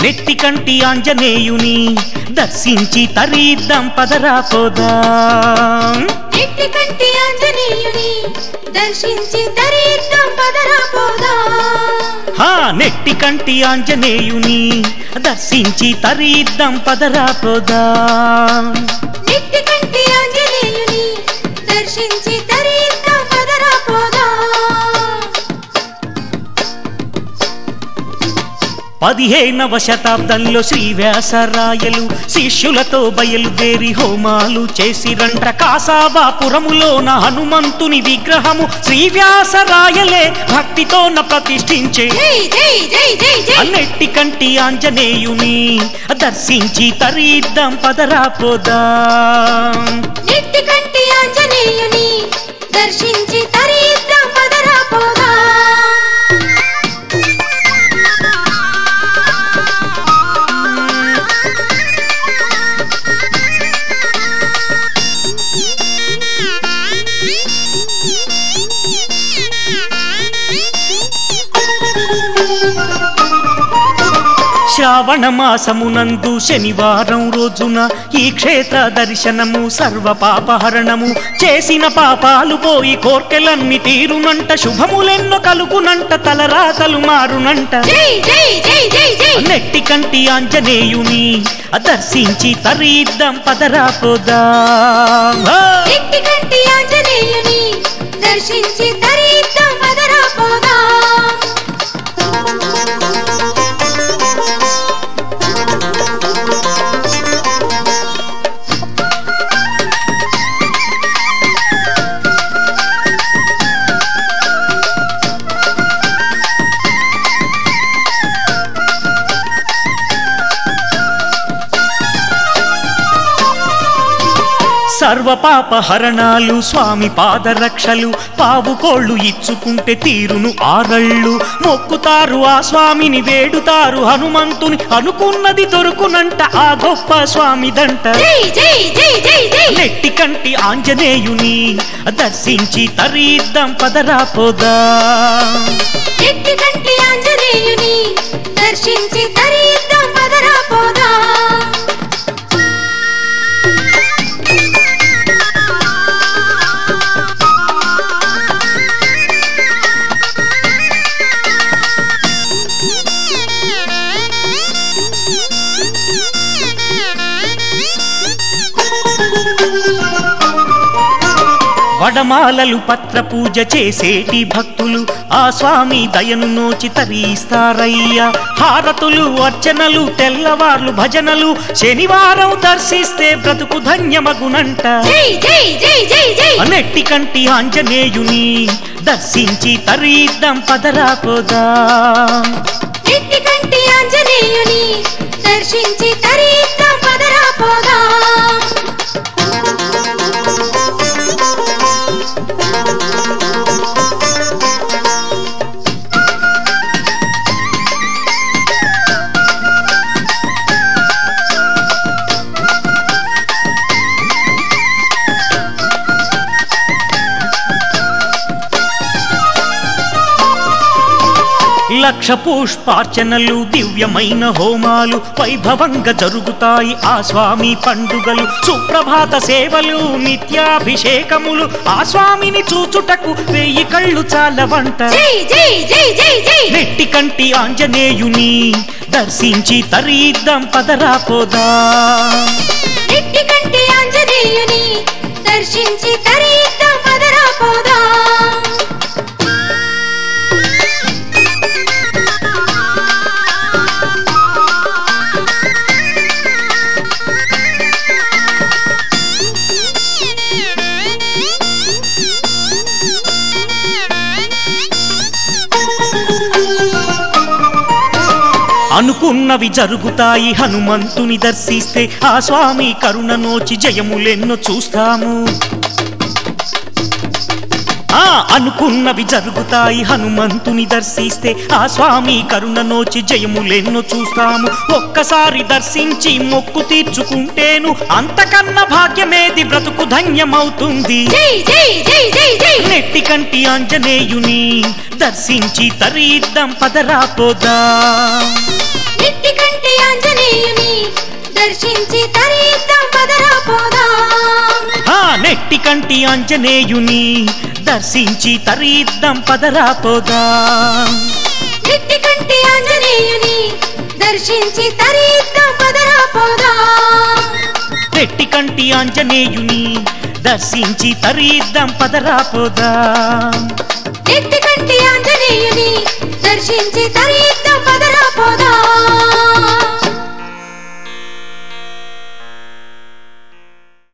నెట్టి కంటి ఆంజనేయుని దర్శించి తరీద్దాం పదరా పోదా నెట్టి కంటి ఆంజనేయుని దర్శించి తరీద్దాం పదరా పోదా హా నెట్టి కంటి ఆంజనేయుని దర్శించి తరీద్దాం పదరా పోదా నెట్టి కంటి ఆంజనేయుని దర్శించి తరీద్దాం పదరా పోదా పదిహేనవ శతాబ్దంలో శ్రీ వ్యాసరాయలు శిష్యులతో బయలుదేరి హోమాలు చేసిరంట కాసావాపురములోన హనుమంతుని విగ్రహము శ్రీ వ్యాసరాయలే భక్తితోన ప్రతిష్ఠించే జై జై జై జై జై అన్నెట్టి కంటి ఆంజనేయుని దర్శించి తరీద్దాం పదరా పోదాం నెట్టి కంటి ఆంజనేయుని దర్శించి తరీద్దాం పదరా పోదా శ్రావణ మాసమునందు శనివారం రోజున ఈ క్షేత్ర దర్శనము సర్వ పాపహరణము చేసిన పాపాలు పోయి కోర్కెలన్నీ తీరునంట శుభములెన్నో కలుగునంట తలరాతలు మారునంట జై జై జై జై జై నెట్టి కంటి ఆంజనేయుని దర్శించి తరీద్దాం పదరా పోదాం ఆ! నెట్టి కంటి ఆంజనేయుని దర్శించి తరీద్దాం పదరా పోదా సర్వ పాప హరణాలు స్వామి పాదరక్షలు పావు కోళ్ళు ఇచ్చుకుంటే తీరును ఆరళ్ళు మొక్కుతారు ఆ స్వామిని వేడుతారు హనుమంతుని అనుకున్నది దొరుకునంట ఆ గొప్ప స్వామిదంట జై జై జై జై జై నెట్టి కంటి ఆంజనేయుని దర్శించి తరీద్దాం పదరా పోదా నెట్టి కంటి ఆంజనేయుని దర్శించి తరీద్దాం పదరా పోదా వడమాలలు పత్ర పూజ చేసేటి భక్తులు ఆ స్వామి దయను నోచి తరీస్తారయ్యా హారతులు అర్చనలు తెల్లవార్లు భజనలు శనివారం దర్శిస్తే బ్రతుకు ధన్యమగునంట జై జై జై జై జై నెట్టి కంటి ఆంజనేయుని దర్శించి తరీద్దాం పదరా పోదా నెట్టి కంటి ఆంజనేయుని దర్శించి తరీద్దాం పదరా పోదా లక్ష పుష్పార్చనలు దివ్యమైన హోమాలు వైభవంగా జరుగుతాయి ఆ స్వామి పండుగలు సుప్రభాత సేవలు నిత్యాభిషేకములు ఆ స్వామిని చూచుటకు వెయ్యి కళ్ళు చాలవంట జై జై జై జై జై నెట్టి కంటి ఆంజనేయుని దర్శించి తరీద్దాం పదరా పోదా నెట్టి కంటి ఆంజనేయుని దర్శించి తరీద్దాం పదరా పోదా అనుకున్నవి జరుగుతాయి హనుమంతుని దర్శిస్తే ఆ స్వామి కరుణ నోచి జయములెన్నో చూస్తాము ఆ అనుకున్నవి జరుగుతాయి హనుమంతుని దర్శిస్తే ఆ స్వామి కరుణ నోచి జయములెన్నో చూస్తాము ఒక్కసారి దర్శించి మొక్కు తీర్చుకుంటేను అంతకన్నా భాగ్యమేది బ్రతుకు ధన్యమవుతుంది జై జై జై జై జై నెట్టి కంటి ఆంజనేయుని దర్శించి తరీద్దాం పదరా పోదా నెట్టి కంటి తరిద్దాం పదరా పోదాం ఆ నెట్టి కంటి ఆంజనేయుని దర్శించి తరిద్దాం పదరా పోదా నెట్టి కంటి ఆంజనేయుని దర్శించి తరిద్దాం పదరా పోదాం నెట్టి కంటి ఆంజనేయుని దర్శించి తరిద్దాం పదరా పోదా నెట్టి కంటి ఆంజనేయుని దర్శించి తరిద్దాం పదరా పోదాం